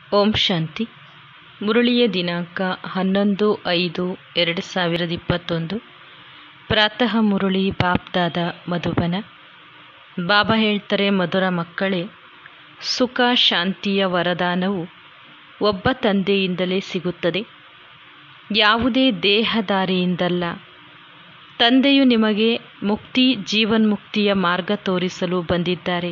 ಓಂ ಶಾಂತಿ ಮುರಳಿಯ ದಿನಾಂಕ ಹನ್ನೊಂದು ಐದು ಎರಡು ಸಾವಿರದ ಇಪ್ಪತ್ತೊಂದು ಪ್ರಾತಃ ಮುರಳಿ ಬಾಪ್ದಾದ ಮಧುಬನ ಬಾಬಾ ಹೇಳ್ತಾರೆ ಮಧುರ ಮಕ್ಕಳೇ ಸುಖ ಶಾಂತಿಯ ವರದಾನವು ಒಬ್ಬ ತಂದೆಯಿಂದಲೇ ಸಿಗುತ್ತದೆ ಯಾವುದೇ ದೇಹದಾರಿಯಿಂದಲ್ಲ ತಂದೆಯು ನಿಮಗೆ ಮುಕ್ತಿ ಜೀವನ್ಮುಕ್ತಿಯ ಮಾರ್ಗ ತೋರಿಸಲು ಬಂದಿದ್ದಾರೆ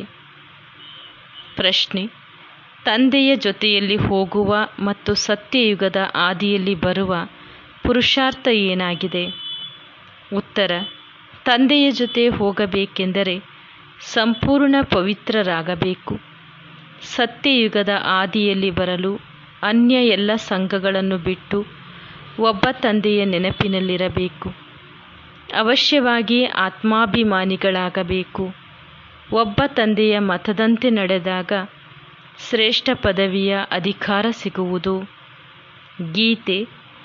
ಪ್ರಶ್ನೆ ತಂದೆಯ ಜೊತೆಯಲ್ಲಿ ಹೋಗುವ ಮತ್ತು ಸತ್ಯಯುಗದ ಆದಿಯಲ್ಲಿ ಬರುವ ಪುರುಷಾರ್ಥ ಏನಾಗಿದೆ ಉತ್ತರ ತಂದೆಯ ಜೊತೆ ಹೋಗಬೇಕೆಂದರೆ ಸಂಪೂರ್ಣ ಪವಿತ್ರರಾಗಬೇಕು ಸತ್ಯಯುಗದ ಆದಿಯಲ್ಲಿ ಬರಲು ಅನ್ಯ ಎಲ್ಲ ಸಂಘಗಳನ್ನು ಬಿಟ್ಟು ಒಬ್ಬ ತಂದೆಯ ನೆನಪಿನಲ್ಲಿರಬೇಕು ಅವಶ್ಯವಾಗಿ ಆತ್ಮಾಭಿಮಾನಿಗಳಾಗಬೇಕು ಒಬ್ಬ ತಂದೆಯ ಮತದಂತೆ ನಡೆದಾಗ ಶ್ರೇಷ್ಠ ಪದವಿಯ ಅಧಿಕಾರ ಸಿಗುವುದು ಗೀತೆ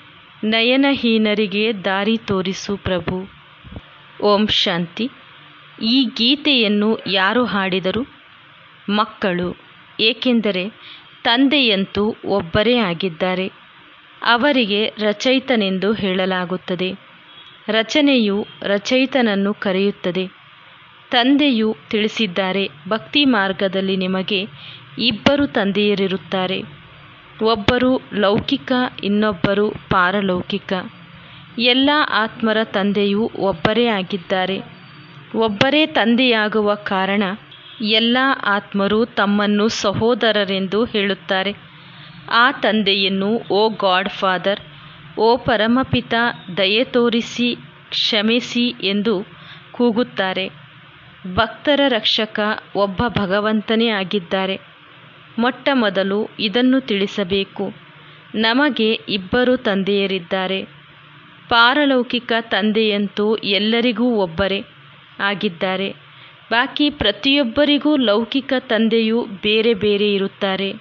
ನಯನಹೀನರಿಗೆ ದಾರಿ ತೋರಿಸು ಪ್ರಭು ಓಂ ಶಾಂತಿ ಈ ಗೀತೆಯನ್ನು ಯಾರು ಹಾಡಿದರು ಮಕ್ಕಳು ಏಕೆಂದರೆ ತಂದೆಯಂತೂ ಒಬ್ಬರೇ ಆಗಿದ್ದಾರೆ ಅವರಿಗೆ ರಚಯಿತನೆಂದು ಹೇಳಲಾಗುತ್ತದೆ ರಚನೆಯು ರಚಯಿತನನ್ನು ಕರೆಯುತ್ತದೆ ತಂದೆಯು ತಿಳಿಸಿದ್ದಾರೆ ಭಕ್ತಿ ಮಾರ್ಗದಲ್ಲಿ ನಿಮಗೆ ಇಬ್ಬರು ತಂದೆಯರಿರುತ್ತಾರೆ ಒಬ್ಬರು ಲೌಕಿಕ ಇನ್ನೊಬ್ಬರು ಪಾರಲೌಕಿಕ ಎಲ್ಲ ಆತ್ಮರ ತಂದೆಯು ಒಬ್ಬರೇ ಆಗಿದ್ದಾರೆ ಒಬ್ಬರೇ ತಂದೆಯಾಗುವ ಕಾರಣ ಎಲ್ಲ ಆತ್ಮರು ತಮ್ಮನ್ನು ಸಹೋದರರೆಂದು ಹೇಳುತ್ತಾರೆ ಆ ತಂದೆಯನ್ನು ಓ ಗಾಡ್ ಫಾದರ್ ಓ ಪರಮಪಿತ ದಯೆ ತೋರಿಸಿ ಕ್ಷಮಿಸಿ ಎಂದು ಕೂಗುತ್ತಾರೆ ಭಕ್ತರ ರಕ್ಷಕ ಒಬ್ಬ ಭಗವಂತನೇ ಆಗಿದ್ದಾರೆ ಮೊಟ್ಟ ಮೊದಲು ಇದನ್ನು ತಿಳಿಸಬೇಕು ನಮಗೆ ಇಬ್ಬರು ತಂದೆಯರಿದ್ದಾರೆ ಪಾರಲೌಕಿಕ ತಂದೆಯಂತೂ ಎಲ್ಲರಿಗೂ ಒಬ್ಬರೇ ಆಗಿದ್ದಾರೆ ಬಾಕಿ ಪ್ರತಿಯೊಬ್ಬರಿಗೂ ಲೌಕಿಕ ತಂದೆಯು ಬೇರೆ ಬೇರೆ ಇರುತ್ತಾರೆ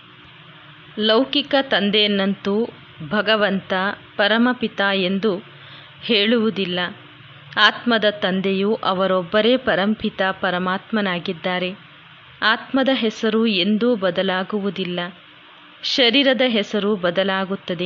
ಲೌಕಿಕ ತಂದೆಯನ್ನಂತೂ ಭಗವಂತ ಪರಮಪಿತ ಎಂದು ಹೇಳುವುದಿಲ್ಲ ಆತ್ಮದ ತಂದೆಯು ಅವರೊಬ್ಬರೇ ಪರಂಪಿತ ಪರಮಾತ್ಮನಾಗಿದ್ದಾರೆ ಆತ್ಮದ ಹೆಸರು ಎಂದೂ ಬದಲಾಗುವುದಿಲ್ಲ ಶರೀರದ ಹೆಸರು ಬದಲಾಗುತ್ತದೆ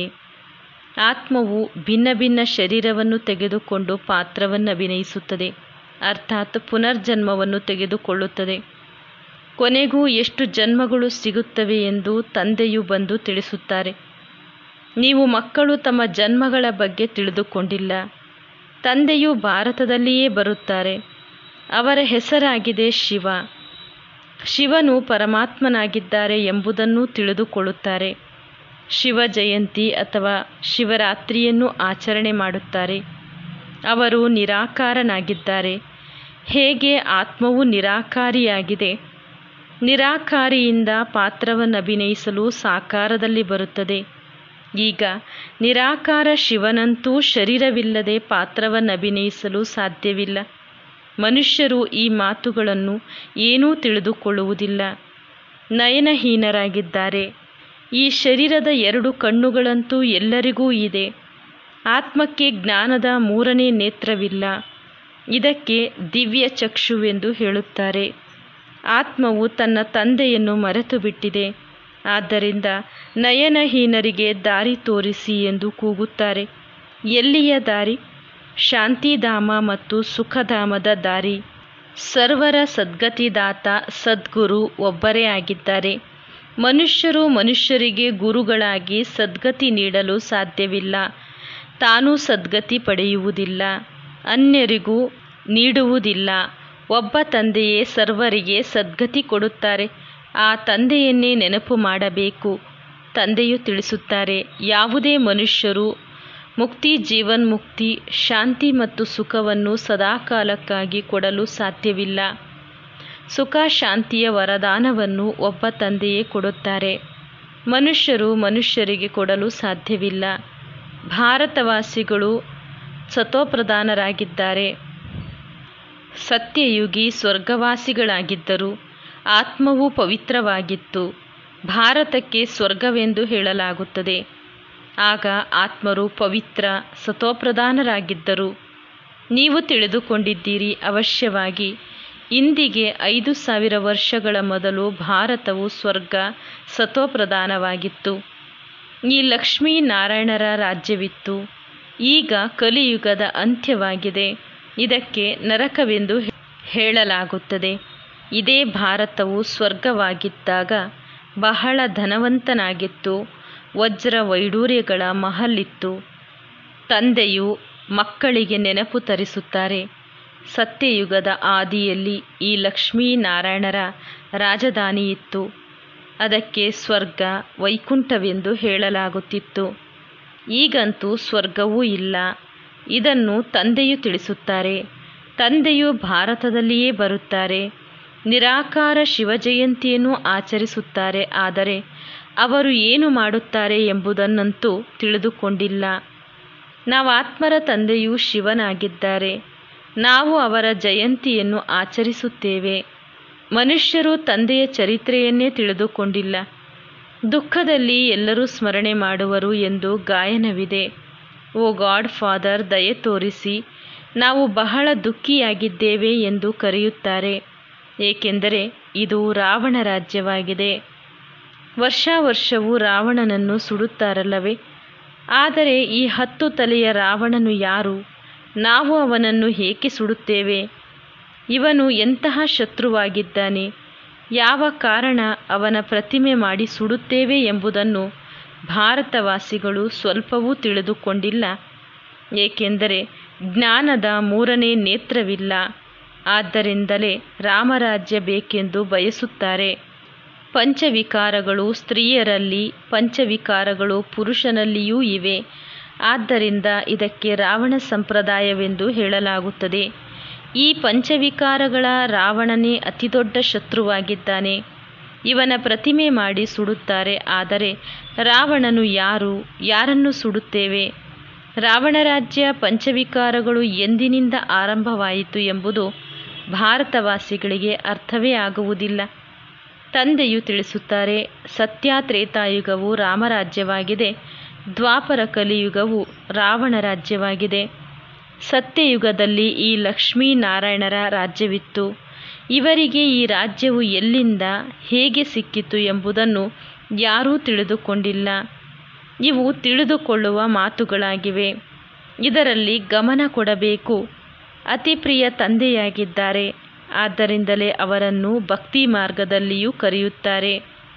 ಆತ್ಮವು ಭಿನ್ನ ಭಿನ್ನ ಶರೀರವನ್ನು ತೆಗೆದುಕೊಂಡು ಪಾತ್ರವನ್ನು ಅಭಿನಯಿಸುತ್ತದೆ ಅರ್ಥಾತ್ ಪುನರ್ಜನ್ಮವನ್ನು ತೆಗೆದುಕೊಳ್ಳುತ್ತದೆ ಕೊನೆಗೂ ಎಷ್ಟು ಜನ್ಮಗಳು ಸಿಗುತ್ತವೆ ಎಂದು ತಂದೆಯು ಬಂದು ತಿಳಿಸುತ್ತಾರೆ ನೀವು ಮಕ್ಕಳು ತಮ್ಮ ಜನ್ಮಗಳ ಬಗ್ಗೆ ತಿಳಿದುಕೊಂಡಿಲ್ಲ ತಂದೆಯು ಭಾರತದಲ್ಲಿಯೇ ಬರುತ್ತಾರೆ ಅವರ ಹೆಸರಾಗಿದೆ ಶಿವ ಶಿವನು ಪರಮಾತ್ಮನಾಗಿದ್ದಾರೆ ಎಂಬುದನ್ನು ತಿಳಿದುಕೊಳ್ಳುತ್ತಾರೆ ಶಿವ ಜಯಂತಿ ಅಥವಾ ಶಿವರಾತ್ರಿಯನ್ನು ಆಚರಣೆ ಮಾಡುತ್ತಾರೆ ಅವರು ನಿರಾಕಾರನಾಗಿದ್ದಾರೆ ಹೇಗೆ ಆತ್ಮವು ನಿರಾಕಾರಿಯಾಗಿದೆ ನಿರಾಕಾರಿಯಿಂದ ಪಾತ್ರವನ್ನು ಅಭಿನಯಿಸಲು ಸಾಕಾರದಲ್ಲಿ ಬರುತ್ತದೆ ಈಗ ನಿರಾಕಾರ ಶಿವನಂತೂ ಶರೀರವಿಲ್ಲದೆ ಪಾತ್ರವನ್ನು ಅಭಿನಯಿಸಲು ಸಾಧ್ಯವಿಲ್ಲ ಮನುಷ್ಯರು ಈ ಮಾತುಗಳನ್ನು ಏನೂ ತಿಳಿದುಕೊಳ್ಳುವುದಿಲ್ಲ ನಯನಹೀನರಾಗಿದ್ದಾರೆ ಈ ಶರೀರದ ಎರಡು ಕಣ್ಣುಗಳಂತೂ ಎಲ್ಲರಿಗೂ ಇದೆ ಆತ್ಮಕ್ಕೆ ಜ್ಞಾನದ ಮೂರನೇ ನೇತ್ರವಿಲ್ಲ ಇದಕ್ಕೆ ದಿವ್ಯ ಚಕ್ಷುವೆಂದು ಹೇಳುತ್ತಾರೆ ಆತ್ಮವು ತನ್ನ ತಂದೆಯನ್ನು ಮರೆತು ಬಿಟ್ಟಿದೆ ಆದ್ದರಿಂದ ನಯನಹೀನರಿಗೆ ದಾರಿ ತೋರಿಸಿ ಎಂದು ಕೂಗುತ್ತಾರೆ ಎಲ್ಲಿಯ ದಾರಿ ಶಾಂತಿಧಾಮ ಮತ್ತು ಸುಖಧಾಮದ ದಾರಿ ಸರ್ವರ ಸದ್ಗತಿದಾತ ಸದ್ಗುರು ಒಬ್ಬರೇ ಆಗಿದ್ದಾರೆ ಮನುಷ್ಯರು ಮನುಷ್ಯರಿಗೆ ಗುರುಗಳಾಗಿ ಸದ್ಗತಿ ನೀಡಲು ಸಾಧ್ಯವಿಲ್ಲ ತಾನೂ ಸದ್ಗತಿ ಪಡೆಯುವುದಿಲ್ಲ ಅನ್ಯರಿಗೂ ನೀಡುವುದಿಲ್ಲ ಒಬ್ಬ ತಂದೆಯೇ ಸರ್ವರಿಗೆ ಸದ್ಗತಿ ಕೊಡುತ್ತಾರೆ ಆ ತಂದೆಯನ್ನೇ ನೆನಪು ಮಾಡಬೇಕು ತಂದೆಯು ತಿಳಿಸುತ್ತಾರೆ ಯಾವುದೇ ಮನುಷ್ಯರು ಮುಕ್ತಿ ಜೀವನ್ಮುಕ್ತಿ ಶಾಂತಿ ಮತ್ತು ಸುಖವನ್ನು ಸದಾಕಾಲಕ್ಕಾಗಿ ಕೊಡಲು ಸಾಧ್ಯವಿಲ್ಲ ಸುಖ ಶಾಂತಿಯ ವರದಾನವನ್ನು ಒಬ್ಬ ತಂದೆಯೇ ಕೊಡುತ್ತಾರೆ ಮನುಷ್ಯರು ಮನುಷ್ಯರಿಗೆ ಕೊಡಲು ಸಾಧ್ಯವಿಲ್ಲ ಭಾರತವಾಸಿಗಳು ಸತೋಪ್ರಧಾನರಾಗಿದ್ದಾರೆ ಸತ್ಯಯುಗಿ ಸ್ವರ್ಗವಾಸಿಗಳಾಗಿದ್ದರು ಆತ್ಮವು ಪವಿತ್ರವಾಗಿತ್ತು ಭಾರತಕ್ಕೆ ಸ್ವರ್ಗವೆಂದು ಹೇಳಲಾಗುತ್ತದೆ ಆಗ ಆತ್ಮರು ಪವಿತ್ರ ಸತೋಪ್ರಧಾನರಾಗಿದ್ದರು ನೀವು ತಿಳಿದುಕೊಂಡಿದ್ದೀರಿ ಅವಶ್ಯವಾಗಿ ಇಂದಿಗೆ ಐದು ಸಾವಿರ ವರ್ಷಗಳ ಮೊದಲು ಭಾರತವು ಸ್ವರ್ಗ ಸತೋಪ್ರಧಾನವಾಗಿತ್ತು ಈ ಲಕ್ಷ್ಮೀನಾರಾಯಣರ ರಾಜ್ಯವಿತ್ತು ಈಗ ಕಲಿಯುಗದ ಅಂತ್ಯವಾಗಿದೆ ಇದಕ್ಕೆ ನರಕವೆಂದು ಹೇಳಲಾಗುತ್ತದೆ ಇದೇ ಭಾರತವು ಸ್ವರ್ಗವಾಗಿದ್ದಾಗ ಬಹಳ ಧನವಂತನಾಗಿತ್ತು ವಜ್ರ ವೈಡೂರ್ಯಗಳ ಮಹಲಿತ್ತು ತಂದೆಯು ಮಕ್ಕಳಿಗೆ ನೆನಪು ತರಿಸುತ್ತಾರೆ ಸತ್ಯಯುಗದ ಆದಿಯಲ್ಲಿ ಈ ಲಕ್ಷ್ಮೀನಾರಾಯಣರ ರಾಜಧಾನಿಯಿತ್ತು ಅದಕ್ಕೆ ಸ್ವರ್ಗ ವೈಕುಂಠವೆಂದು ಹೇಳಲಾಗುತ್ತಿತ್ತು ಈಗಂತೂ ಸ್ವರ್ಗವೂ ಇಲ್ಲ ಇದನ್ನು ತಂದೆಯು ತಿಳಿಸುತ್ತಾರೆ ತಂದೆಯು ಭಾರತದಲ್ಲಿಯೇ ಬರುತ್ತಾರೆ ನಿರಾಕಾರ ಶಿವಜಯಂತಿಯನ್ನು ಆಚರಿಸುತ್ತಾರೆ ಆದರೆ ಅವರು ಏನು ಮಾಡುತ್ತಾರೆ ಎಂಬುದನ್ನಂತೂ ತಿಳಿದುಕೊಂಡಿಲ್ಲ ನಾವು ಆತ್ಮರ ತಂದೆಯು ಶಿವನಾಗಿದ್ದಾರೆ ನಾವು ಅವರ ಜಯಂತಿಯನ್ನು ಆಚರಿಸುತ್ತೇವೆ ಮನುಷ್ಯರು ತಂದೆಯ ಚರಿತ್ರೆಯನ್ನೇ ತಿಳಿದುಕೊಂಡಿಲ್ಲ ದುಃಖದಲ್ಲಿ ಎಲ್ಲರೂ ಸ್ಮರಣೆ ಮಾಡುವರು ಎಂದು ಗಾಯನವಿದೆ ಓ ಗಾಡ್ ಫಾದರ್ ದಯೆ ತೋರಿಸಿ ನಾವು ಬಹಳ ದುಃಖಿಯಾಗಿದ್ದೇವೆ ಎಂದು ಕರೆಯುತ್ತಾರೆ ಏಕೆಂದರೆ ಇದು ರಾವಣ ರಾಜ್ಯವಾಗಿದೆ ವರ್ಷ ವರ್ಷವೂ ರಾವಣನನ್ನು ಸುಡುತ್ತಾರಲ್ಲವೇ ಆದರೆ ಈ ಹತ್ತು ತಲೆಯ ರಾವಣನು ಯಾರು ನಾವು ಅವನನ್ನು ಏಕೆ ಸುಡುತ್ತೇವೆ ಇವನು ಎಂತಹ ಶತ್ರುವಾಗಿದ್ದಾನೆ ಯಾವ ಕಾರಣ ಅವನ ಪ್ರತಿಮೆ ಮಾಡಿ ಸುಡುತ್ತೇವೆ ಎಂಬುದನ್ನು ಭಾರತವಾಸಿಗಳು ಸ್ವಲ್ಪವೂ ತಿಳಿದುಕೊಂಡಿಲ್ಲ ಏಕೆಂದರೆ ಜ್ಞಾನದ ಮೂರನೇ ನೇತ್ರವಿಲ್ಲ ಆದ್ದರಿಂದಲೇ ರಾಮರಾಜ್ಯ ಬೇಕೆಂದು ಬಯಸುತ್ತಾರೆ ಪಂಚವಿಕಾರಗಳು ಸ್ತ್ರೀಯರಲ್ಲಿ ಪಂಚವಿಕಾರಗಳು ಪುರುಷನಲ್ಲಿಯೂ ಇವೆ ಆದ್ದರಿಂದ ಇದಕ್ಕೆ ರಾವಣ ಸಂಪ್ರದಾಯವೆಂದು ಹೇಳಲಾಗುತ್ತದೆ ಈ ಪಂಚವಿಕಾರಗಳ ರಾವಣನೇ ಅತಿದೊಡ್ಡ ಶತ್ರುವಾಗಿದ್ದಾನೆ ಇವನ ಪ್ರತಿಮೆ ಮಾಡಿ ಸುಡುತ್ತಾರೆ ಆದರೆ ರಾವಣನು ಯಾರು ಯಾರನ್ನು ಸುಡುತ್ತೇವೆ ರಾವಣ ರಾಜ್ಯ ಪಂಚವಿಕಾರಗಳು ಎಂದಿನಿಂದ ಆರಂಭವಾಯಿತು ಎಂಬುದು ಭಾರತವಾಸಿಗಳಿಗೆ ಅರ್ಥವೇ ಆಗುವುದಿಲ್ಲ ತಂದೆಯು ತಿಳಿಸುತ್ತಾರೆ ಸತ್ಯ ತ್ರೇತಾಯುಗವು ರಾಮರಾಜ್ಯವಾಗಿದೆ ದ್ವಾಪರ ಕಲಿಯುಗವು ರಾವಣ ರಾಜ್ಯವಾಗಿದೆ ಸತ್ಯಯುಗದಲ್ಲಿ ಈ ಲಕ್ಷ್ಮೀನಾರಾಯಣರ ರಾಜ್ಯವಿತ್ತು ಇವರಿಗೆ ಈ ರಾಜ್ಯವು ಎಲ್ಲಿಂದ ಹೇಗೆ ಸಿಕ್ಕಿತು ಎಂಬುದನ್ನು ಯಾರೂ ತಿಳಿದುಕೊಂಡಿಲ್ಲ ಇವು ತಿಳಿದುಕೊಳ್ಳುವ ಮಾತುಗಳಾಗಿವೆ ಇದರಲ್ಲಿ ಗಮನ ಕೊಡಬೇಕು ಅತಿ ಪ್ರಿಯ ತಂದೆಯಾಗಿದ್ದಾರೆ ಆದ್ದರಿಂದಲೇ ಅವರನ್ನು ಭಕ್ತಿ ಮಾರ್ಗದಲ್ಲಿಯೂ ಕರೆಯುತ್ತಾರೆ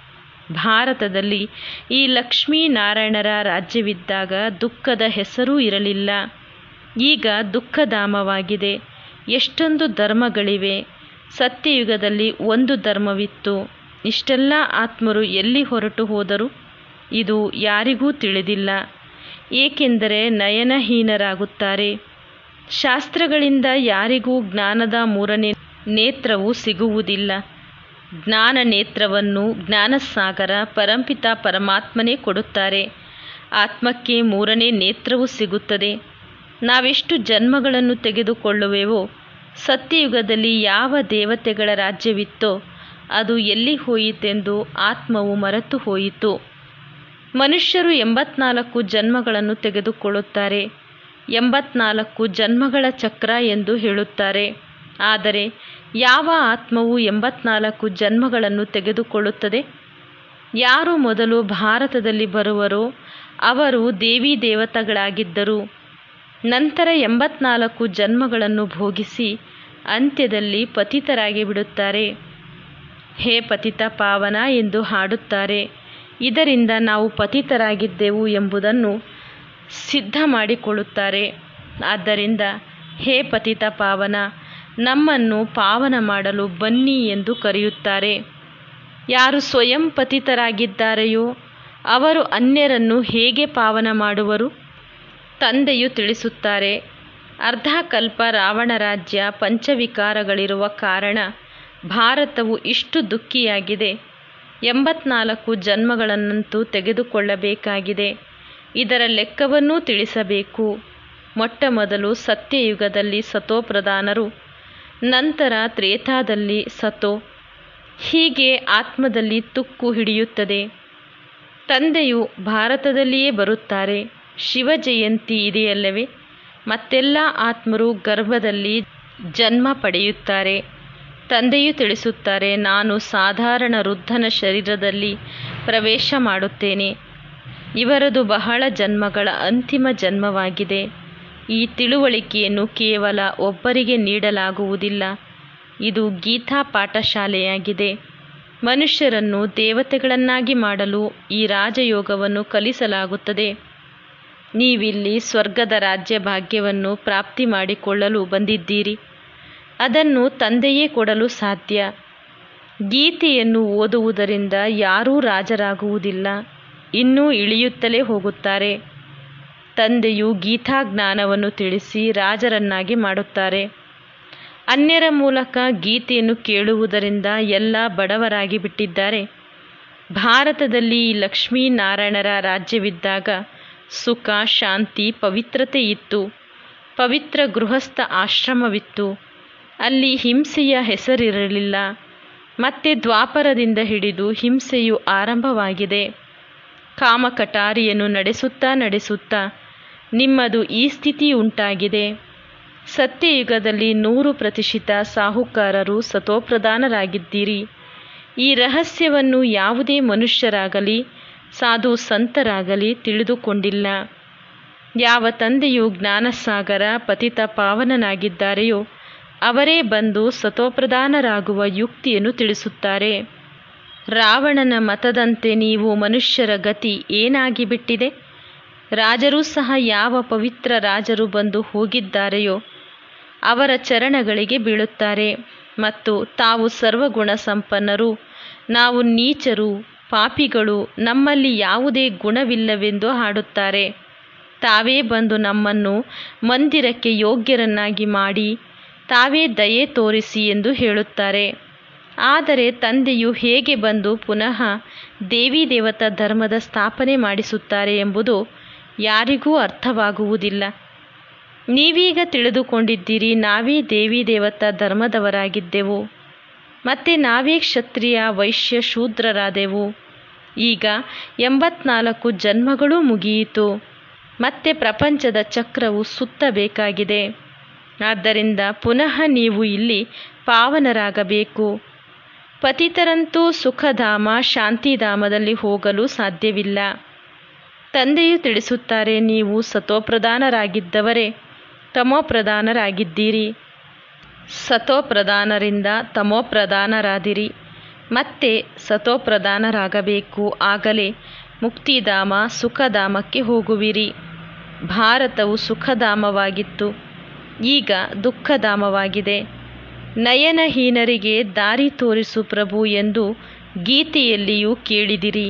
ಭಾರತದಲ್ಲಿ ಈ ಲಕ್ಷ್ಮೀನಾರಾಯಣರ ರಾಜ್ಯವಿದ್ದಾಗ ದುಃಖದ ಹೆಸರೂ ಇರಲಿಲ್ಲ ಈಗ ದುಃಖಧಾಮವಾಗಿದೆ ಎಷ್ಟೊಂದು ಧರ್ಮಗಳಿವೆ ಸತ್ಯಯುಗದಲ್ಲಿ ಒಂದು ಧರ್ಮವಿತ್ತು ಇಷ್ಟೆಲ್ಲ ಆತ್ಮರು ಎಲ್ಲಿ ಹೊರಟು ಹೋದರು ಇದು ಯಾರಿಗೂ ತಿಳಿದಿಲ್ಲ ಏಕೆಂದರೆ ನಯನಹೀನರಾಗುತ್ತಾರೆ ಶಾಸ್ತ್ರಗಳಿಂದ ಯಾರಿಗೂ ಜ್ಞಾನದ ಮೂರನೇ ನೇತ್ರವು ಸಿಗುವುದಿಲ್ಲ ಜ್ಞಾನ ನೇತ್ರವನ್ನು ಜ್ಞಾನಸಾಗರ ಪರಂಪಿತ ಪರಮಾತ್ಮನೇ ಕೊಡುತ್ತಾರೆ ಆತ್ಮಕ್ಕೆ ಮೂರನೇ ನೇತ್ರವು ಸಿಗುತ್ತದೆ ನಾವೆಷ್ಟು ಜನ್ಮಗಳನ್ನು ತೆಗೆದುಕೊಳ್ಳುವೆವೋ ಸತ್ಯಯುಗದಲ್ಲಿ ಯಾವ ದೇವತೆಗಳ ರಾಜ್ಯವಿತ್ತೋ ಅದು ಎಲ್ಲಿ ಹೋಯಿತೆಂದು ಆತ್ಮವು ಮರೆತು ಹೋಯಿತು ಮನುಷ್ಯರು ಎಂಬತ್ನಾಲ್ಕು ಜನ್ಮಗಳನ್ನು ತೆಗೆದುಕೊಳ್ಳುತ್ತಾರೆ ಎಂಬತ್ನಾಲ್ಕು ಜನ್ಮಗಳ ಚಕ್ರ ಎಂದು ಹೇಳುತ್ತಾರೆ ಆದರೆ ಯಾವ ಆತ್ಮವು ಎಂಬತ್ನಾಲ್ಕು ಜನ್ಮಗಳನ್ನು ತೆಗೆದುಕೊಳ್ಳುತ್ತದೆ ಯಾರು ಮೊದಲು ಭಾರತದಲ್ಲಿ ಬರುವರೋ ಅವರು ದೇವಿ ದೇವತೆಗಳಾಗಿದ್ದರು ನಂತರ ಎಂಬತ್ನಾಲ್ಕು ಜನ್ಮಗಳನ್ನು ಭೋಗಿಸಿ ಅಂತ್ಯದಲ್ಲಿ ಪತಿತರಾಗಿ ಬಿಡುತ್ತಾರೆ ಹೇ ಪತಿತ ಪಾವನ ಎಂದು ಹಾಡುತ್ತಾರೆ ಇದರಿಂದ ನಾವು ಪತಿತರಾಗಿದ್ದೆವು ಎಂಬುದನ್ನು ಸಿದ್ಧ ಮಾಡಿಕೊಳ್ಳುತ್ತಾರೆ ಆದ್ದರಿಂದ ಹೇ ಪತಿತ ಪಾವನ ನಮ್ಮನ್ನು ಪಾವನ ಮಾಡಲು ಬನ್ನಿ ಎಂದು ಕರೆಯುತ್ತಾರೆ ಯಾರು ಸ್ವಯಂ ಪತಿತರಾಗಿದ್ದಾರೆಯೋ ಅವರು ಅನ್ಯರನ್ನು ಹೇಗೆ ಪಾವನ ಮಾಡುವರು ತಂದೆಯು ತಿಳಿಸುತ್ತಾರೆ ಅರ್ಧಕಲ್ಪ ರಾವಣ ರಾಜ್ಯ ಪಂಚವಿಕಾರಗಳಿರುವ ಕಾರಣ ಭಾರತವು ಇಷ್ಟು ದುಃಖಿಯಾಗಿದೆ ಎಂಬತ್ನಾಲ್ಕು ಜನ್ಮಗಳನ್ನಂತೂ ತೆಗೆದುಕೊಳ್ಳಬೇಕಾಗಿದೆ ಇದರ ಲೆಕ್ಕವನ್ನೂ ತಿಳಿಸಬೇಕು ಮೊಟ್ಟ ಮೊದಲು ಸತ್ಯಯುಗದಲ್ಲಿ ಸತೋಪ್ರಧಾನರು ನಂತರ ತ್ರೇತಾದಲ್ಲಿ ಸತೋ ಹೀಗೆ ಆತ್ಮದಲ್ಲಿ ತುಕ್ಕು ಹಿಡಿಯುತ್ತದೆ ತಂದೆಯು ಭಾರತದಲ್ಲಿಯೇ ಬರುತ್ತಾರೆ ಶಿವ ಜಯಂತಿ ಇದೆಯಲ್ಲವೇ ಮತ್ತೆಲ್ಲ ಆತ್ಮರು ಗರ್ಭದಲ್ಲಿ ಜನ್ಮ ಪಡೆಯುತ್ತಾರೆ ತಂದೆಯು ತಿಳಿಸುತ್ತಾರೆ ನಾನು ಸಾಧಾರಣ ವೃದ್ಧನ ಶರೀರದಲ್ಲಿ ಪ್ರವೇಶ ಮಾಡುತ್ತೇನೆ ಇವರದು ಬಹಳ ಜನ್ಮಗಳ ಅಂತಿಮ ಜನ್ಮವಾಗಿದೆ ಈ ತಿಳುವಳಿಕೆಯನ್ನು ಕೇವಲ ಒಬ್ಬರಿಗೆ ನೀಡಲಾಗುವುದಿಲ್ಲ ಇದು ಗೀತಾ ಪಾಠಶಾಲೆಯಾಗಿದೆ ಮನುಷ್ಯರನ್ನು ದೇವತೆಗಳನ್ನಾಗಿ ಮಾಡಲು ಈ ರಾಜಯೋಗವನ್ನು ಕಲಿಸಲಾಗುತ್ತದೆ ನೀವಿಲ್ಲಿ ಸ್ವರ್ಗದ ರಾಜ್ಯ ಭಾಗ್ಯವನ್ನು ಪ್ರಾಪ್ತಿ ಮಾಡಿಕೊಳ್ಳಲು ಬಂದಿದ್ದೀರಿ ಅದನ್ನು ತಂದೆಯೇ ಕೊಡಲು ಸಾಧ್ಯ ಗೀತೆಯನ್ನು ಓದುವುದರಿಂದ ಯಾರೂ ರಾಜರಾಗುವುದಿಲ್ಲ ಇನ್ನೂ ಇಳಿಯುತ್ತಲೇ ಹೋಗುತ್ತಾರೆ ತಂದೆಯು ಗೀತಾಜ್ಞಾನವನ್ನು ತಿಳಿಸಿ ರಾಜರನ್ನಾಗಿ ಮಾಡುತ್ತಾರೆ ಅನ್ಯರ ಮೂಲಕ ಗೀತೆಯನ್ನು ಕೇಳುವುದರಿಂದ ಎಲ್ಲ ಬಡವರಾಗಿ ಬಿಟ್ಟಿದ್ದಾರೆ ಭಾರತದಲ್ಲಿ ಲಕ್ಷ್ಮೀನಾರಾಯಣರ ರಾಜ್ಯವಿದ್ದಾಗ ಸುಖ ಶಾಂತಿ ಪವಿತ್ರತೆ ಇತ್ತು ಪವಿತ್ರ ಗೃಹಸ್ಥ ಆಶ್ರಮವಿತ್ತು ಅಲ್ಲಿ ಹಿಂಸೆಯ ಹೆಸರಿರಲಿಲ್ಲ ಮತ್ತೆ ದ್ವಾಪರದಿಂದ ಹಿಡಿದು ಹಿಂಸೆಯು ಆರಂಭವಾಗಿದೆ ಕಾಮಕಟಾರಿಯನ್ನು ನಡೆಸುತ್ತಾ ನಡೆಸುತ್ತಾ ನಿಮ್ಮದು ಈ ಸ್ಥಿತಿ ಉಂಟಾಗಿದೆ ಸತ್ಯಯುಗದಲ್ಲಿ ನೂರು ಪ್ರತಿಶತ ಸಾಹುಕಾರರು ಸತೋಪ್ರಧಾನರಾಗಿದ್ದೀರಿ ಈ ರಹಸ್ಯವನ್ನು ಯಾವುದೇ ಮನುಷ್ಯರಾಗಲಿ ಸಾಧು ಸಂತರಾಗಲಿ ತಿಳಿದುಕೊಂಡಿಲ್ಲ ಯಾವ ತಂದೆಯು ಜ್ಞಾನಸಾಗರ ಪತಿತ ಪಾವನನಾಗಿದ್ದಾರೆಯೋ ಅವರೇ ಬಂದು ಸತೋಪ್ರಧಾನರಾಗುವ ಯುಕ್ತಿಯನ್ನು ತಿಳಿಸುತ್ತಾರೆ ರಾವಣನ ಮತದಂತೆ ನೀವು ಮನುಷ್ಯರ ಗತಿ ಏನಾಗಿಬಿಟ್ಟಿದೆ ರಾಜರೂ ಸಹ ಯಾವ ಪವಿತ್ರ ರಾಜರು ಬಂದು ಹೋಗಿದ್ದಾರೆಯೋ ಅವರ ಚರಣಗಳಿಗೆ ಬೀಳುತ್ತಾರೆ ಮತ್ತು ತಾವು ಸರ್ವಗುಣ ಸಂಪನ್ನರು ನಾವು ನೀಚರು ಪಾಪಿಗಳು ನಮ್ಮಲ್ಲಿ ಯಾವುದೇ ಗುಣವಿಲ್ಲವೆಂದು ಹಾಡುತ್ತಾರೆ ತಾವೇ ಬಂದು ನಮ್ಮನ್ನು ಮಂದಿರಕ್ಕೆ ಯೋಗ್ಯರನ್ನಾಗಿ ಮಾಡಿ ತಾವೇ ದಯೆ ತೋರಿಸಿ ಎಂದು ಹೇಳುತ್ತಾರೆ ಆದರೆ ತಂದೆಯು ಹೇಗೆ ಬಂದು ಪುನಃ ದೇವಿ ದೇವತಾ ಧರ್ಮದ ಸ್ಥಾಪನೆ ಮಾಡಿಸುತ್ತಾರೆ ಎಂಬುದು ಯಾರಿಗೂ ಅರ್ಥವಾಗುವುದಿಲ್ಲ ನೀವೀಗ ತಿಳಿದುಕೊಂಡಿದ್ದೀರಿ ನಾವೇ ದೇವಿ ದೇವತಾ ಧರ್ಮದವರಾಗಿದ್ದೆವು ಮತ್ತೆ ನಾವೇ ಕ್ಷತ್ರಿಯ ವೈಶ್ಯ ಶೂದ್ರರಾದೆವು ಈಗ ಎಂಬತ್ನಾಲ್ಕು ಜನ್ಮಗಳೂ ಮುಗಿಯಿತು ಮತ್ತೆ ಪ್ರಪಂಚದ ಚಕ್ರವು ಸುತ್ತಬೇಕಾಗಿದೆ ಆದ್ದರಿಂದ ಪುನಃ ನೀವು ಇಲ್ಲಿ ಪಾವನರಾಗಬೇಕು ಪತಿತರಂತೂ ಸುಖಧಾಮ ಶಾಂತಿಧಾಮದಲ್ಲಿ ಹೋಗಲು ಸಾಧ್ಯವಿಲ್ಲ ತಂದೆಯು ತಿಳಿಸುತ್ತಾರೆ ನೀವು ಸತೋಪ್ರಧಾನರಾಗಿದ್ದವರೇ ತಮೋಪ್ರಧಾನರಾಗಿದ್ದೀರಿ ಸತೋಪ್ರಧಾನರಿಂದ ತಮೋಪ್ರಧಾನರಾದಿರಿ ಮತ್ತೆ ಸತೋಪ್ರಧಾನರಾಗಬೇಕು ಆಗಲೇ ಮುಕ್ತಿಧಾಮ ಸುಖಧಾಮಕ್ಕೆ ಹೋಗುವಿರಿ ಭಾರತವು ಸುಖಧಾಮವಾಗಿತ್ತು ಈಗ ದುಃಖಧಾಮವಾಗಿದೆ ನಯನಹೀನರಿಗೆ ದಾರಿ ತೋರಿಸು ಪ್ರಭು ಎಂದು ಗೀತೆಯಲ್ಲಿಯೂ ಕೇಳಿದಿರಿ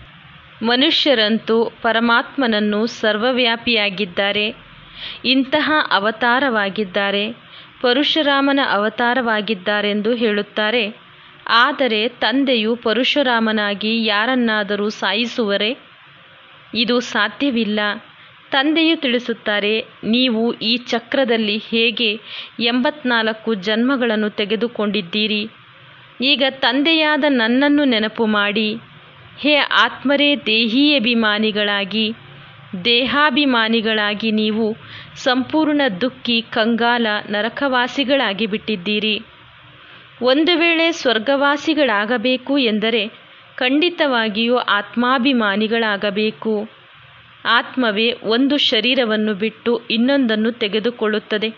ಮನುಷ್ಯರಂತೂ ಪರಮಾತ್ಮನನ್ನು ಸರ್ವವ್ಯಾಪಿಯಾಗಿದ್ದಾರೆ ಇಂತಹ ಅವತಾರವಾಗಿದ್ದಾರೆ ಪರಶುರಾಮನ ಅವತಾರವಾಗಿದ್ದಾರೆಂದು ಹೇಳುತ್ತಾರೆ ಆದರೆ ತಂದೆಯು ಪರಶುರಾಮನಾಗಿ ಯಾರನ್ನಾದರೂ ಸಾಯಿಸುವರೆ ಇದು ಸಾಧ್ಯವಿಲ್ಲ ತಂದೆಯು ತಿಳಿಸುತ್ತಾರೆ ನೀವು ಈ ಚಕ್ರದಲ್ಲಿ ಹೇಗೆ ಎಂಬತ್ನಾಲ್ಕು ಜನ್ಮಗಳನ್ನು ತೆಗೆದುಕೊಂಡಿದ್ದೀರಿ ಈಗ ತಂದೆಯಾದ ನನ್ನನ್ನು ನೆನಪು ಮಾಡಿ ಹೇ ಆತ್ಮರೇ ದೇಹೀಯಭಿಮಾನಿಗಳಾಗಿ ದೇಹಾಭಿಮಾನಿಗಳಾಗಿ ನೀವು ಸಂಪೂರ್ಣ ದುಃಖಿ ಕಂಗಾಲ ನರಕವಾಸಿಗಳಾಗಿ ಬಿಟ್ಟಿದ್ದೀರಿ ಒಂದು ವೇಳೆ ಸ್ವರ್ಗವಾಸಿಗಳಾಗಬೇಕು ಎಂದರೆ ಖಂಡಿತವಾಗಿಯೂ ಆತ್ಮಾಭಿಮಾನಿಗಳಾಗಬೇಕು ಆತ್ಮವೇ ಒಂದು ಶರೀರವನ್ನು ಬಿಟ್ಟು ಇನ್ನೊಂದನ್ನು ತೆಗೆದುಕೊಳ್ಳುತ್ತದೆ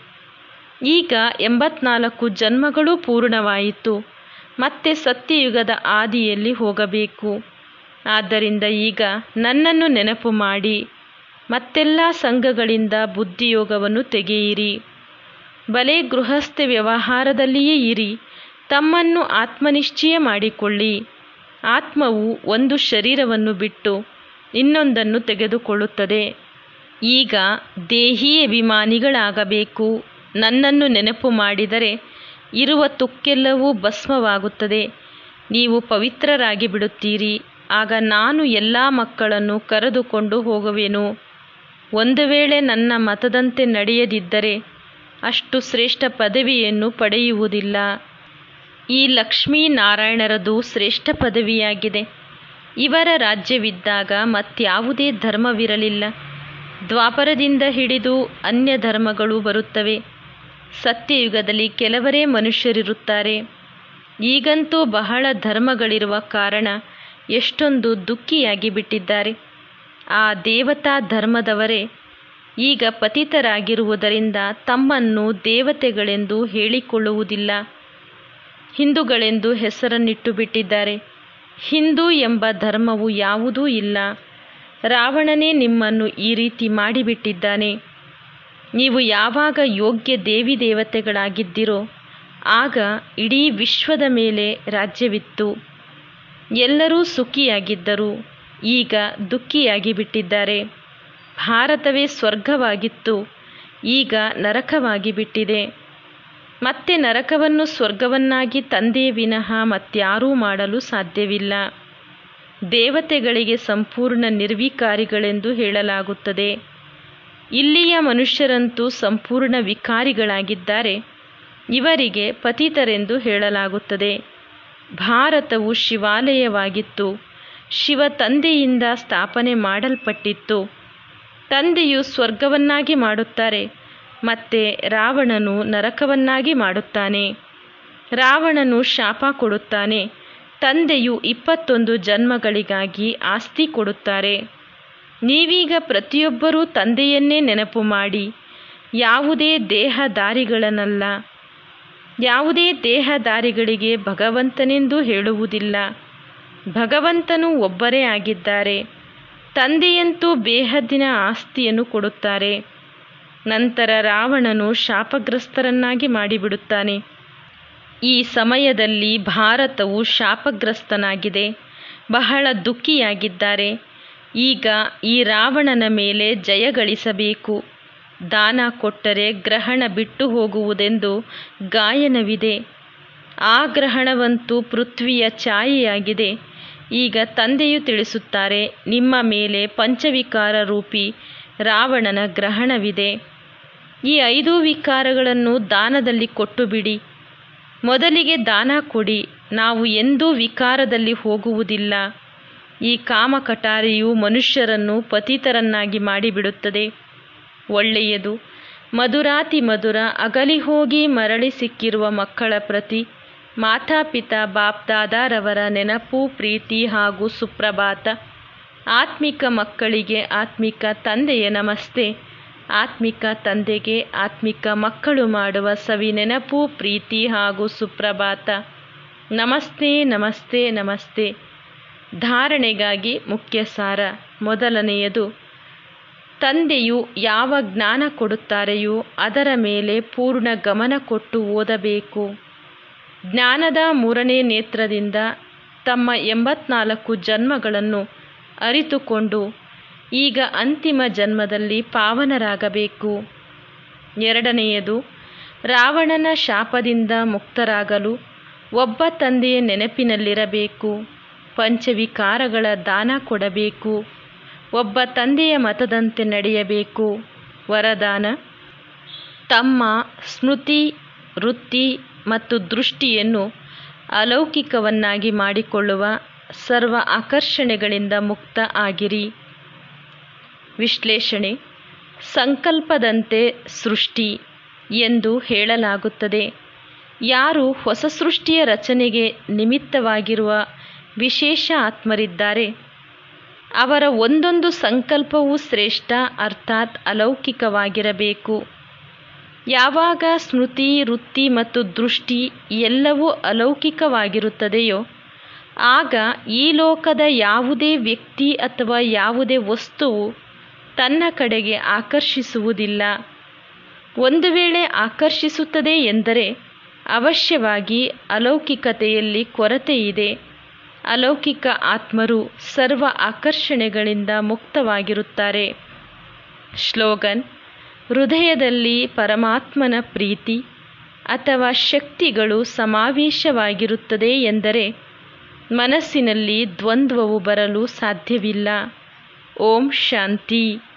ಈಗ ಎಂಬತ್ನಾಲ್ಕು ಜನ್ಮಗಳೂ ಪೂರ್ಣವಾಯಿತು ಮತ್ತೆ ಸತ್ಯಯುಗದ ಆದಿಯಲ್ಲಿ ಹೋಗಬೇಕು ಆದ್ದರಿಂದ ಈಗ ನನ್ನನ್ನು ನೆನಪು ಮಾಡಿ ಮತ್ತೆಲ್ಲ ಸಂಘಗಳಿಂದ ಬುದ್ಧಿಯೋಗವನ್ನು ತೆಗೆಯಿರಿ ಬಲೆ ಗೃಹಸ್ಥ ವ್ಯವಹಾರದಲ್ಲಿಯೇ ಇರಿ ತಮ್ಮನ್ನು ಆತ್ಮನಿಶ್ಚಯ ಮಾಡಿಕೊಳ್ಳಿ ಆತ್ಮವು ಒಂದು ಶರೀರವನ್ನು ಬಿಟ್ಟು ಇನ್ನೊಂದನ್ನು ತೆಗೆದುಕೊಳ್ಳುತ್ತದೆ ಈಗ ದೇಹಿ ಅಭಿಮಾನಿಗಳಾಗಬೇಕು ನನ್ನನ್ನು ನೆನಪು ಮಾಡಿದರೆ ಇರುವ ತುಕ್ಕೆಲ್ಲವೂ ಭಸ್ಮವಾಗುತ್ತದೆ ನೀವು ಪವಿತ್ರರಾಗಿ ಬಿಡುತ್ತೀರಿ ಆಗ ನಾನು ಎಲ್ಲ ಮಕ್ಕಳನ್ನು ಕರೆದುಕೊಂಡು ಹೋಗುವೆನು ಒಂದು ವೇಳೆ ನನ್ನ ಮತದಂತೆ ನಡೆಯದಿದ್ದರೆ ಅಷ್ಟು ಶ್ರೇಷ್ಠ ಪದವಿಯನ್ನು ಪಡೆಯುವುದಿಲ್ಲ ಈ ಲಕ್ಷ್ಮೀನಾರಾಯಣರದು ಶ್ರೇಷ್ಠ ಪದವಿಯಾಗಿದೆ ಇವರ ರಾಜ್ಯವಿದ್ದಾಗ ಮತ್ಯಾವುದೇ ಧರ್ಮವಿರಲಿಲ್ಲ ದ್ವಾಪರದಿಂದ ಹಿಡಿದು ಅನ್ಯ ಧರ್ಮಗಳು ಬರುತ್ತವೆ ಸತ್ಯಯುಗದಲ್ಲಿ ಕೆಲವರೇ ಮನುಷ್ಯರಿರುತ್ತಾರೆ ಈಗಂತೂ ಬಹಳ ಧರ್ಮಗಳಿರುವ ಕಾರಣ ಎಷ್ಟೊಂದು ದುಃಖಿಯಾಗಿ ಬಿಟ್ಟಿದ್ದಾರೆ ಆ ದೇವತಾ ಧರ್ಮದವರೇ ಈಗ ಪತಿತರಾಗಿರುವುದರಿಂದ ತಮ್ಮನ್ನು ದೇವತೆಗಳೆಂದು ಹೇಳಿಕೊಳ್ಳುವುದಿಲ್ಲ ಹಿಂದೂಗಳೆಂದು ಹೆಸರನ್ನಿಟ್ಟು ಬಿಟ್ಟಿದ್ದಾರೆ ಹಿಂದೂ ಎಂಬ ಧರ್ಮವು ಯಾವುದೂ ಇಲ್ಲ ರಾವಣನೇ ನಿಮ್ಮನ್ನು ಈ ರೀತಿ ಮಾಡಿಬಿಟ್ಟಿದ್ದಾನೆ ನೀವು ಯಾವಾಗ ಯೋಗ್ಯ ದೇವಿ ದೇವತೆಗಳಾಗಿದ್ದಿರೋ ಆಗ ಇಡೀ ವಿಶ್ವದ ಮೇಲೆ ರಾಜ್ಯವಿತ್ತು ಎಲ್ಲರೂ ಸುಖಿಯಾಗಿದ್ದರು ಈಗ ದುಃಖಿಯಾಗಿ ಬಿಟ್ಟಿದ್ದಾರೆ ಭಾರತವೇ ಸ್ವರ್ಗವಾಗಿತ್ತು ಈಗ ನರಕವಾಗಿ ಬಿಟ್ಟಿದೆ ಮತ್ತೆ ನರಕವನ್ನು ಸ್ವರ್ಗವನ್ನಾಗಿ ತಂದೆ ವಿನಃ ಮತ್ಯಾರೂ ಮಾಡಲು ಸಾಧ್ಯವಿಲ್ಲ ದೇವತೆಗಳಿಗೆ ಸಂಪೂರ್ಣ ನಿರ್ವಿಕಾರಿಗಳೆಂದು ಹೇಳಲಾಗುತ್ತದೆ ಇಲ್ಲಿಯ ಮನುಷ್ಯರಂತೂ ಸಂಪೂರ್ಣ ವಿಕಾರಿಗಳಾಗಿದ್ದಾರೆ ಇವರಿಗೆ ಪತಿತರೆಂದು ಹೇಳಲಾಗುತ್ತದೆ ಭಾರತವು ಶಿವಾಲಯವಾಗಿತ್ತು ಶಿವ ತಂದೆಯಿಂದ ಸ್ಥಾಪನೆ ಮಾಡಲ್ಪಟ್ಟಿತ್ತು ತಂದೆಯು ಸ್ವರ್ಗವನ್ನಾಗಿ ಮಾಡುತ್ತಾರೆ ಮತ್ತೆ ರಾವಣನು ನರಕವನ್ನಾಗಿ ಮಾಡುತ್ತಾನೆ ರಾವಣನು ಶಾಪ ಕೊಡುತ್ತಾನೆ ತಂದೆಯು ಇಪ್ಪತ್ತೊಂದು ಜನ್ಮಗಳಿಗಾಗಿ ಆಸ್ತಿ ಕೊಡುತ್ತಾರೆ ನೀವೀಗ ಪ್ರತಿಯೊಬ್ಬರೂ ತಂದೆಯನ್ನೇ ನೆನಪು ಮಾಡಿ ಯಾವುದೇ ದೇಹದಾರಿಗಳನ್ನಲ್ಲ ಯಾವುದೇ ದೇಹದಾರಿಗಳಿಗೆ ಭಗವಂತನೆಂದು ಹೇಳುವುದಿಲ್ಲ ಭಗವಂತನು ಒಬ್ಬರೇ ಆಗಿದ್ದಾರೆ ತಂದೆಯಂತೂ ಬೇಹದ್ದಿನ ಆಸ್ತಿಯನ್ನು ಕೊಡುತ್ತಾರೆ ನಂತರ ರಾವಣನು ಶಾಪಗ್ರಸ್ತರನ್ನಾಗಿ ಮಾಡಿಬಿಡುತ್ತಾನೆ ಈ ಸಮಯದಲ್ಲಿ ಭಾರತವು ಶಾಪಗ್ರಸ್ತನಾಗಿದೆ ಬಹಳ ದುಃಖಿಯಾಗಿದ್ದಾರೆ ಈಗ ಈ ರಾವಣನ ಮೇಲೆ ಜಯ ಗಳಿಸಬೇಕು ದಾನ ಕೊಟ್ಟರೆ ಗ್ರಹಣ ಬಿಟ್ಟು ಹೋಗುವುದೆಂದು ಗಾಯನವಿದೆ ಆ ಗ್ರಹಣವಂತೂ ಪೃಥ್ವಿಯ ಛಾಯೆಯಾಗಿದೆ ಈಗ ತಂದೆಯು ತಿಳಿಸುತ್ತಾರೆ ನಿಮ್ಮ ಮೇಲೆ ಪಂಚವಿಕಾರ ರೂಪಿ ರಾವಣನ ಗ್ರಹಣವಿದೆ ಈ ಐದು ವಿಕಾರಗಳನ್ನು ದಾನದಲ್ಲಿ ಕೊಟ್ಟು ಬಿಡಿ ಮೊದಲಿಗೆ ದಾನ ಕೊಡಿ ನಾವು ಎಂದೂ ವಿಕಾರದಲ್ಲಿ ಹೋಗುವುದಿಲ್ಲ ಈ ಕಾಮಕಟಾರಿಯು ಮನುಷ್ಯರನ್ನು ಪತಿತರನ್ನಾಗಿ ಮಾಡಿಬಿಡುತ್ತದೆ ಒಳ್ಳೆಯದು ಮಧುರಾತಿ ಮಧುರ ಅಗಲಿ ಹೋಗಿ ಮರಳಿ ಸಿಕ್ಕಿರುವ ಮಕ್ಕಳ ಪ್ರತಿ ಮಾತಾಪಿತಾ ಬಾಪ್ದಾದಾರವರ ನೆನಪು ಪ್ರೀತಿ ಹಾಗೂ ಸುಪ್ರಭಾತ ಆತ್ಮಿಕ ಮಕ್ಕಳಿಗೆ ಆತ್ಮಿಕ ತಂದೆಯ ನಮಸ್ತೆ ಆತ್ಮಿಕ ತಂದೆಗೆ ಆತ್ಮಿಕ ಮಕ್ಕಳು ಮಾಡುವ ಸವಿ ನೆನಪು ಪ್ರೀತಿ ಹಾಗೂ ಸುಪ್ರಭಾತ ನಮಸ್ತೆ ನಮಸ್ತೆ ನಮಸ್ತೆ ಧಾರಣೆಗಾಗಿ ಮುಖ್ಯ ಸಾರ ಮೊದಲನೆಯದು ತಂದೆಯು ಯಾವ ಜ್ಞಾನ ಕೊಡುತ್ತಾರೆಯೋ ಅದರ ಮೇಲೆ ಪೂರ್ಣ ಗಮನ ಕೊಟ್ಟು ಓದಬೇಕು ಜ್ಞಾನದ ಮೂರನೇ ನೇತ್ರದಿಂದ ತಮ್ಮ ಎಂಬತ್ನಾಲ್ಕು ಜನ್ಮಗಳನ್ನು ಅರಿತುಕೊಂಡು ಈಗ ಅಂತಿಮ ಜನ್ಮದಲ್ಲಿ ಪಾವನರಾಗಬೇಕು ಎರಡನೆಯದು ರಾವಣನ ಶಾಪದಿಂದ ಮುಕ್ತರಾಗಲು ಒಬ್ಬ ತಂದೆಯ ನೆನಪಿನಲ್ಲಿರಬೇಕು ಪಂಚವಿಕಾರಗಳ ದಾನ ಕೊಡಬೇಕು ಒಬ್ಬ ತಂದೆಯ ಮತದಂತೆ ನಡೆಯಬೇಕು ವರದಾನ ತಮ್ಮ ಸ್ಮೃತಿ ವೃತ್ತಿ ಮತ್ತು ದೃಷ್ಟಿಯನ್ನು ಅಲೌಕಿಕವನ್ನಾಗಿ ಮಾಡಿಕೊಳ್ಳುವ ಸರ್ವ ಆಕರ್ಷಣೆಗಳಿಂದ ಮುಕ್ತ ಆಗಿರಿ ವಿಶ್ಲೇಷಣೆ ಸಂಕಲ್ಪದಂತೆ ಸೃಷ್ಟಿ ಎಂದು ಹೇಳಲಾಗುತ್ತದೆ ಯಾರು ಹೊಸ ಸೃಷ್ಟಿಯ ರಚನೆಗೆ ನಿಮಿತ್ತವಾಗಿರುವ ವಿಶೇಷ ಆತ್ಮರಿದ್ದಾರೆ ಅವರ ಒಂದೊಂದು ಸಂಕಲ್ಪವೂ ಶ್ರೇಷ್ಠ ಅರ್ಥಾತ್ ಅಲೌಕಿಕವಾಗಿರಬೇಕು ಯಾವಾಗ ಸ್ಮೃತಿ ವೃತ್ತಿ ಮತ್ತು ದೃಷ್ಟಿ ಎಲ್ಲವೂ ಅಲೌಕಿಕವಾಗಿರುತ್ತದೆಯೋ ಆಗ ಈ ಲೋಕದ ಯಾವುದೇ ವ್ಯಕ್ತಿ ಅಥವಾ ಯಾವುದೇ ವಸ್ತುವು ತನ್ನ ಕಡೆಗೆ ಆಕರ್ಷಿಸುವುದಿಲ್ಲ ಒಂದು ವೇಳೆ ಆಕರ್ಷಿಸುತ್ತದೆ ಎಂದರೆ ಅವಶ್ಯವಾಗಿ ಅಲೌಕಿಕತೆಯಲ್ಲಿ ಕೊರತೆ ಇದೆ ಅಲೌಕಿಕ ಆತ್ಮರು ಸರ್ವ ಆಕರ್ಷಣೆಗಳಿಂದ ಮುಕ್ತವಾಗಿರುತ್ತಾರೆ ಶ್ಲೋಗನ್ ಹೃದಯದಲ್ಲಿ ಪರಮಾತ್ಮನ ಪ್ರೀತಿ ಅಥವಾ ಶಕ್ತಿಗಳು ಸಮಾವೇಶವಾಗಿರುತ್ತದೆ ಎಂದರೆ ಮನಸ್ಸಿನಲ್ಲಿ ದ್ವಂದ್ವವು ಬರಲು ಸಾಧ್ಯವಿಲ್ಲ ಓಂ ಶಾಂತಿ